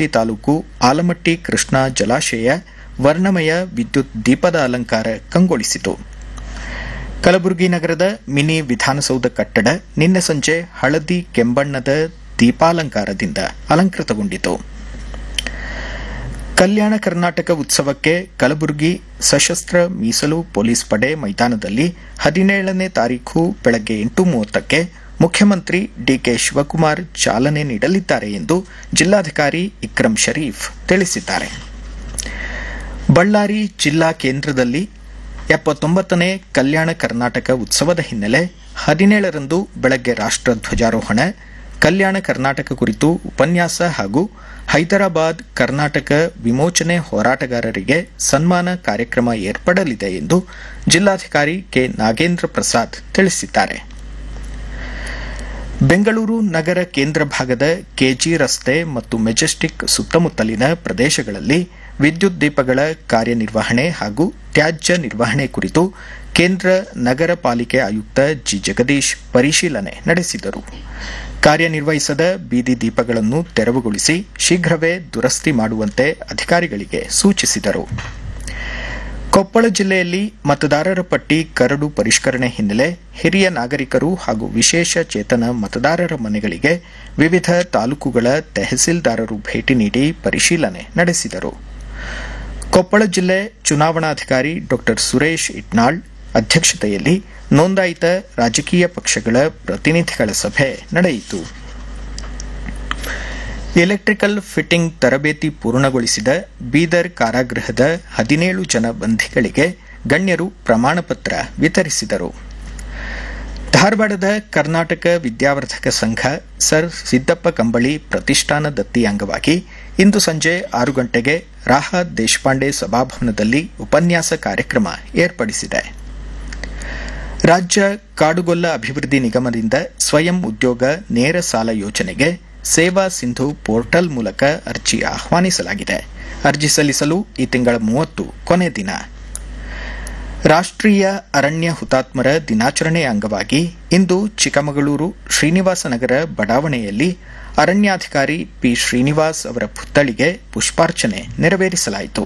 ಜಮಖಂಡಿ ತಾಲೂಕು ಆಲಮಟ್ಟಿ ಕೃಷ್ಣಾ ಜಲಾಶಯ ವರ್ಣಮಯ ವಿದ್ಯುತ್ ದೀಪದ ಅಲಂಕಾರ ಕಂಗೊಳಿಸಿತು ಕಲಬುರಗಿ ನಗರದ ಮಿನಿ ವಿಧಾನಸೌಧ ಕಟ್ಟಡ ನಿನ್ನೆ ಸಂಜೆ ಹಳದಿ ಕೆಂಬಣ್ಣದ ದೀಪಾಲಂಕಾರದಿಂದ ಅಲಂಕೃತಗೊಂಡಿತು ಕಲ್ಯಾಣ ಕರ್ನಾಟಕ ಉತ್ಸವಕ್ಕೆ ಕಲಬುರಗಿ ಸಶಸ್ತ್ರ ಮೀಸಲು ಪೊಲೀಸ್ ಪಡೆ ಮೈದಾನದಲ್ಲಿ ಹದಿನೇಳನೇ ತಾರೀಖು ಬೆಳಗ್ಗೆ ಎಂಟು ಮೂವತ್ತಕ್ಕೆ ಮುಖ್ಯಮಂತ್ರಿ ಡಿಕೆ ಶಿವಕುಮಾರ್ ಚಾಲನೆ ನೀಡಲಿದ್ದಾರೆ ಎಂದು ಜಿಲ್ಲಾಧಿಕಾರಿ ಇಕ್ರಂ ಶರೀಫ್ ತಿಳಿಸಿದ್ದಾರೆ ಬಳ್ಳಾರಿ ಜಿಲ್ಲಾ ಕೇಂದ್ರದಲ್ಲಿ ಎಪ್ಪತ್ತೊಂಬತ್ತನೇ ಕಲ್ಯಾಣ ಕರ್ನಾಟಕ ಉತ್ಸವದ ಹಿನ್ನೆಲೆ ಹದಿನೇಳರಂದು ಬೆಳಗ್ಗೆ ರಾಷ್ಟ್ರ ಧ್ವಜಾರೋಹಣ ಕಲ್ಯಾಣ ಕರ್ನಾಟಕ ಕುರಿತು ಉಪನ್ಯಾಸ ಹಾಗೂ ಹೈದರಾಬಾದ್ ಕರ್ನಾಟಕ ವಿಮೋಚನೆ ಹೋರಾಟಗಾರರಿಗೆ ಸನ್ಮಾನ ಕಾರ್ಯಕ್ರಮ ಏರ್ಪಡಲಿದೆ ಎಂದು ಜಿಲ್ಲಾಧಿಕಾರಿ ಕೆ ನಾಗೇಂದ್ರ ಪ್ರಸಾದ್ ತಿಳಿಸಿದ್ದಾರೆ ಬೆಂಗಳೂರು ನಗರ ಕೇಂದ್ರ ಭಾಗದ ಕೆಜಿ ರಸ್ತೆ ಮತ್ತು ಮೆಜೆಸ್ಟಿಕ್ ಸುತ್ತಮುತ್ತಲಿನ ಪ್ರದೇಶಗಳಲ್ಲಿ ವಿದ್ಯುತ್ ದೀಪಗಳ ಕಾರ್ಯನಿರ್ವಹಣೆ ಹಾಗೂ ತ್ಯಾಜ್ಯ ನಿರ್ವಹಣೆ ಕುರಿತು ಕೇಂದ್ರ ನಗರ ಪಾಲಿಕೆ ಆಯುಕ್ತ ಜಿ ಜಗದೀಶ್ ಪರಿಶೀಲನೆ ನಡೆಸಿದರು ಕಾರ್ಯನಿರ್ವಹಿಸದ ಬೀದಿ ದೀಪಗಳನ್ನು ತೆರವುಗೊಳಿಸಿ ಶೀಘ್ರವೇ ದುರಸ್ತಿ ಮಾಡುವಂತೆ ಅಧಿಕಾರಿಗಳಿಗೆ ಸೂಚಿಸಿದರು ಕೊಪ್ಪಳ ಜಿಲ್ಲೆಯಲ್ಲಿ ಮತದಾರರ ಪಟ್ಟಿ ಕರಡು ಪರಿಷ್ಕರಣೆ ಹಿನ್ನೆಲೆ ಹಿರಿಯ ನಾಗರಿಕರು ಹಾಗೂ ವಿಶೇಷ ಚೇತನ ಮತದಾರರ ಮನೆಗಳಿಗೆ ವಿವಿಧ ತಾಲೂಕುಗಳ ತೆಹಸೀಲ್ದಾರರು ಭೇಟಿ ನೀಡಿ ಪರಿಶೀಲನೆ ನಡೆಸಿದರು ಕೊಪ್ಪಳ ಜಿಲ್ಲೆ ಚುನಾವಣಾಧಿಕಾರಿ ಡಾ ಸುರೇಶ್ ಇಟ್ನಾಳ್ ಅಧ್ಯಕ್ಷತೆಯಲ್ಲಿ ನೋಂದಾಯಿತ ರಾಜಕೀಯ ಪಕ್ಷಗಳ ಪ್ರತಿನಿಧಿಗಳ ಸಭೆ ನಡೆಯಿತು ಎಲೆಕ್ಟ್ರಿಕಲ್ ಫಿಟ್ಟಿಂಗ್ ತರಬೇತಿ ಪೂರ್ಣಗೊಳಿಸಿದ ಬೀದರ್ ಕಾರಾಗೃಹದ ಹದಿನೇಳು ಜನ ಬಂಧಿಗಳಿಗೆ ಗಣ್ಯರು ಪ್ರಮಾಣಪತ್ರ ವಿತರಿಸಿದರು ಧಾರವಾಡದ ಕರ್ನಾಟಕ ವಿದ್ಯಾವರ್ಧಕ ಸಂಘ ಸರ್ ಸಿದ್ದಪ್ಪ ಕಂಬಳಿ ಪ್ರತಿಷ್ಠಾನ ದತ್ತಿ ಅಂಗವಾಗಿ ಇಂದು ಸಂಜೆ ಆರು ಗಂಟೆಗೆ ರಾಹತ್ ದೇಶಪಾಂಡೆ ಸಭಾಭವನದಲ್ಲಿ ಉಪನ್ಯಾಸ ಕಾರ್ಯಕ್ರಮ ಏರ್ಪಡಿಸಿದೆ ರಾಜ್ಯ ಕಾಡುಗೊಲ್ಲ ಅಭಿವೃದ್ಧಿ ನಿಗಮದಿಂದ ಸ್ವಯಂ ಉದ್ಯೋಗ ನೇರ ಸಾಲ ಯೋಜನೆಗೆ ಸೇವಾ ಸಿಂಧು ಪೋರ್ಟಲ್ ಮೂಲಕ ಅರ್ಜಿ ಆಹ್ವಾನಿಸಲಾಗಿದೆ ಅರ್ಜಿ ಸಲ್ಲಿಸಲು ಈ ತಿಂಗಳ ಮೂವತ್ತು ಕೊನೆ ದಿನ ರಾಷ್ಟ್ರೀಯ ಅರಣ್ಯ ಹುತಾತ್ಮರ ದಿನಾಚರಣೆ ಅಂಗವಾಗಿ ಇಂದು ಚಿಕ್ಕಮಗಳೂರು ಶ್ರೀನಿವಾಸ ನಗರ ಬಡಾವಣೆಯಲ್ಲಿ ಅರಣ್ಯಾಧಿಕಾರಿ ಪಿ ಶ್ರೀನಿವಾಸ್ ಅವರ ಪುತ್ಥಳಿಗೆ ಪುಷ್ಪಾರ್ಚನೆ ನೆರವೇರಿಸಲಾಯಿತು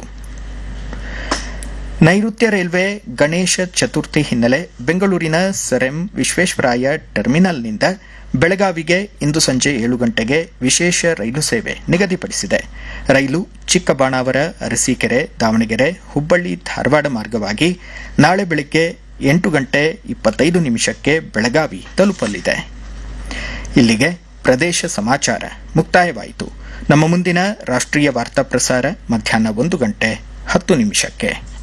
ನೈಋತ್ಯ ರೈಲ್ವೆ ಗಣೇಶ ಚತುರ್ಥಿ ಹಿನ್ನೆಲೆ ಬೆಂಗಳೂರಿನ ಸರ್ ಎಂ ವಿಶ್ವೇಶ್ವರಾಯ ಟರ್ಮಿನಲ್ನಿಂದ ಬೆಳಗಾವಿಗೆ ಇಂದು ಸಂಜೆ ಏಳು ಗಂಟೆಗೆ ವಿಶೇಷ ರೈಲು ಸೇವೆ ನಿಗದಿಪಡಿಸಿದೆ ರೈಲು ಚಿಕ್ಕಬಾಣಾವರ ಅರಸೀಕೆರೆ ದಾವಣಗೆರೆ ಹುಬ್ಬಳ್ಳಿ ಧಾರವಾಡ ಮಾರ್ಗವಾಗಿ ನಾಳೆ ಬೆಳಗ್ಗೆ ಎಂಟು ಗಂಟೆ ಇಪ್ಪತ್ತೈದು ನಿಮಿಷಕ್ಕೆ ಬೆಳಗಾವಿ ತಲುಪಲಿದೆ ಇಲ್ಲಿಗೆ ಪ್ರದೇಶ ಸಮಾಚಾರ ಮುಕ್ತಾಯವಾಯಿತು ನಮ್ಮ ಮುಂದಿನ ರಾಷ್ಟ್ರೀಯ ವಾರ್ತಾ ಪ್ರಸಾರ ಮಧ್ಯಾಹ್ನ ಒಂದು ಗಂಟೆ ಹತ್ತು ನಿಮಿಷಕ್ಕೆ